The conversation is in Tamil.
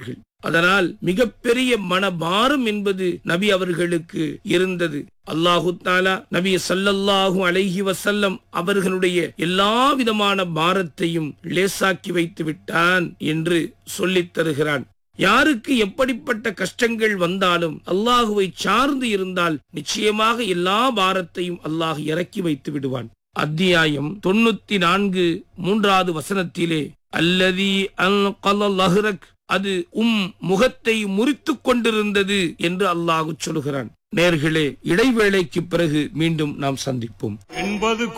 விட்டார்கள் அதனால் மிகப்பெரிய மனபாரம் என்பது நபி அவர்களுக்கு இருந்தது அல்லாஹு தாலா நபி சல்லல்லாஹு அலைஹி வசல்லம் அவர்களுடைய எல்லா விதமான பாரத்தையும் லேசாக்கி வைத்து விட்டான் என்று சொல்லித் தருகிறான் யாருக்கு எப்படிப்பட்ட கஷ்டங்கள் வந்தாலும் அல்லாஹுவை சார்ந்து இருந்தால் நிச்சயமாக எல்லா பாரத்தையும் அல்லாஹ் இறக்கி வைத்து விடுவான் அத்தியாயம் தொண்ணூத்தி நான்கு மூன்றாவது வசனத்திலே அல்லதி அல் லஹ்ரக் அது உம் முகத்தை முறித்துக் கொண்டிருந்தது என்று அல்லாஹ் சொல்கிறான் நேர்களே இடைவேளைக்கு பிறகு மீண்டும் நாம் சந்திப்போம் என்பது